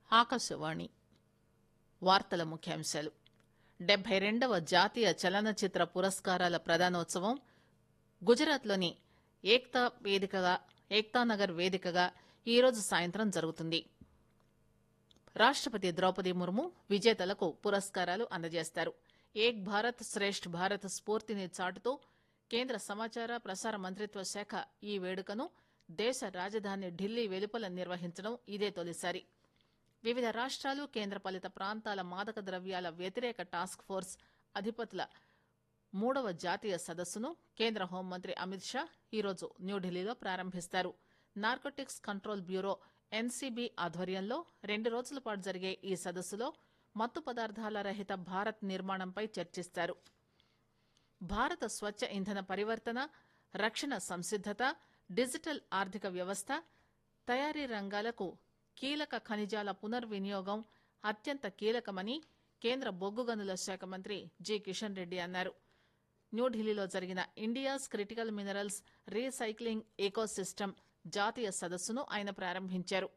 ఆకాశవాణి వార్తల ముఖ్యాంశాలు డెబ్బై రెండవ జాతీయ చలనచిత్ర పురస్కారాల ప్రదానోత్సవం గుజరాత్లోని ఏక్తా వేదికగా ఏక్తానగర్ వేదికగా ఈరోజు సాయంత్రం జరుగుతుంది రాష్టపతి ద్రౌపది ముర్ము విజేతలకు పురస్కారాలు అందజేస్తారు ఏక్ భారత్ శ్రేష్ఠ్ భారత్ స్ఫూర్తిని చాటుతూ కేంద్ర సమాచార ప్రసార మంత్రిత్వ శాఖ ఈ వేడుకను దేశ రాజధాని ఢిల్లీ వెలుపల నిర్వహించడం ఇదే తొలిసారి వివిధ రాష్ట్రాలు కేంద్రపాలిత ప్రాంతాల మాదక ద్రవ్యాల వ్యతిరేక టాస్క్ ఫోర్స్ అధిపతుల మూడవ జాతీయ సదస్సును కేంద్ర హోంమంత్రి అమిత్ షా ఈరోజు న్యూఢిల్లీలో ప్రారంభిస్తారు నార్కోటిక్స్ కంట్రోల్ బ్యూరో ఎన్సీబీ ఆధ్వర్యంలో రెండు రోజుల పాటు జరిగే ఈ సదస్సులో మత్తు పదార్థాల రహిత భారత్ నిర్మాణంపై చర్చిస్తారు భారత స్వచ్ఛ ఇంధన పరివర్తన రక్షణ సంసిద్దత డిజిటల్ ఆర్థిక వ్యవస్థ తయారీ రంగాలకు కీలక ఖనిజాల పునర్వినియోగం అత్యంత కీలకమని కేంద్ర బొగ్గు గనుల శాఖ మంత్రి జి కిషన్ రెడ్డి అన్నారు న్యూఢిల్లీలో జరిగిన India's critical minerals recycling ecosystem జాతీయ సదస్సును ఆయన ప్రారంభించారు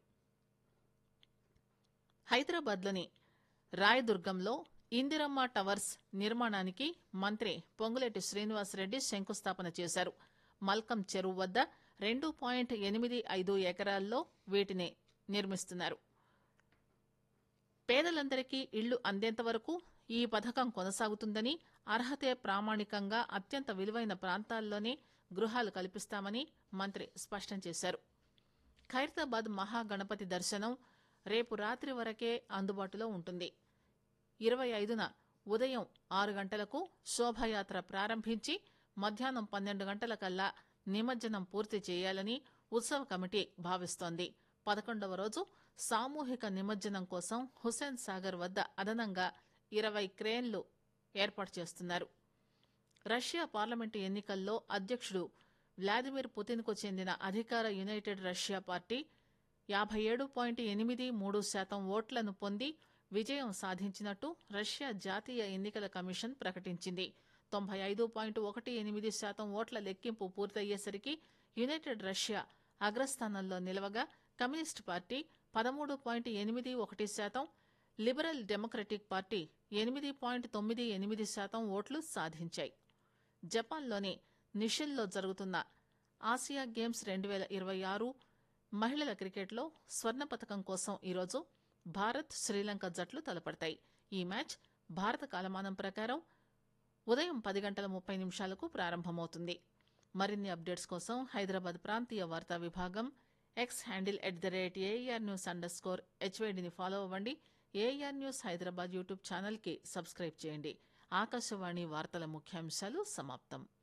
హైదరాబాద్లోని రాయదుర్గంలో ఇందిరమ్మ టవర్స్ నిర్మాణానికి మంత్రి పొంగులేటి శ్రీనివాసరెడ్డి శంకుస్థాపన చేశారు మల్కం చెరువు వద్ద రెండు పాయింట్ ఎనిమిది ఐదు ఎకరాల్లో వీటిని నిర్మిస్తున్నారు పేదలందరికీ ఇళ్లు అందేంత వరకు ఈ పథకం కొనసాగుతుందని అర్హతే ప్రామాణికంగా అత్యంత విలువైన ప్రాంతాల్లోనే గృహాలు కల్పిస్తామని మంత్రి స్పష్టం చేశారు ఖైరతాబాద్ మహాగణపతి దర్శనం రేపు రాత్రి వరకే అందుబాటులో ఉంటుంది ఇరవై ఐదున ఉదయం ఆరు గంటలకు శోభాయాత్ర ప్రారంభించి మధ్యాహ్నం పన్నెండు గంటలకల్లా నిమజ్జనం పూర్తి చేయాలని ఉత్సవ కమిటీ భావిస్తోంది పదకొండవ రోజు సామూహిక నిమజ్జనం కోసం హుస్సేన్ సాగర్ వద్ద అదనంగా ఇరవై క్రేన్లు ఏర్పాటు చేస్తున్నారు రష్యా పార్లమెంటు ఎన్నికల్లో అధ్యక్షుడు వ్లాదిమిర్ పుతిన్కు చెందిన అధికార యునైటెడ్ రష్యా పార్టీ యాభై ఏడు పాయింట్ ఎనిమిది మూడు శాతం ఓట్లను పొంది విజయం సాధించినట్టు రష్యా జాతీయ ఎన్నికల కమిషన్ ప్రకటించింది తొంభై ఐదు పాయింట్ ఒకటి ఎనిమిది శాతం ఓట్ల లెక్కింపు పూర్తయ్యేసరికి యునైటెడ్ రష్యా అగ్రస్థానంలో నిలవగా కమ్యూనిస్ట్ పార్టీ పదమూడు పాయింట్ ఎనిమిది ఒకటి శాతం లిబరల్ డెమోక్రటిక్ పార్టీ ఎనిమిది పాయింట్ తొమ్మిది ఎనిమిది శాతం ఓట్లు సాధించాయి జపాన్లోని నిషిల్లో జరుగుతున్న ఆసియా గేమ్స్ రెండు వేల ఇరవై ఆరు మహిళల క్రికెట్లో స్వర్ణ పథకం కోసం ఈరోజు భారత్ శ్రీలంక జట్లు తలపడతాయి ఈ మ్యాచ్ భారత కాలమానం ప్రకారం ఉదయం పది గంటల ముప్పై నిమిషాలకు ప్రారంభమవుతుంది మరిన్ని అప్డేట్స్ కోసం హైదరాబాద్ ప్రాంతీయ వార్తా విభాగం X handle at the rate AIR news under score హెచ్వైడిని ఫాలో అవ్వండి ఏఆర్ న్యూస్ హైదరాబాద్ యూట్యూబ్ ఛానల్కి సబ్స్క్రైబ్ చేయండి ఆకాశవాణి వార్తల ముఖ్యాంశాలు సమాప్తం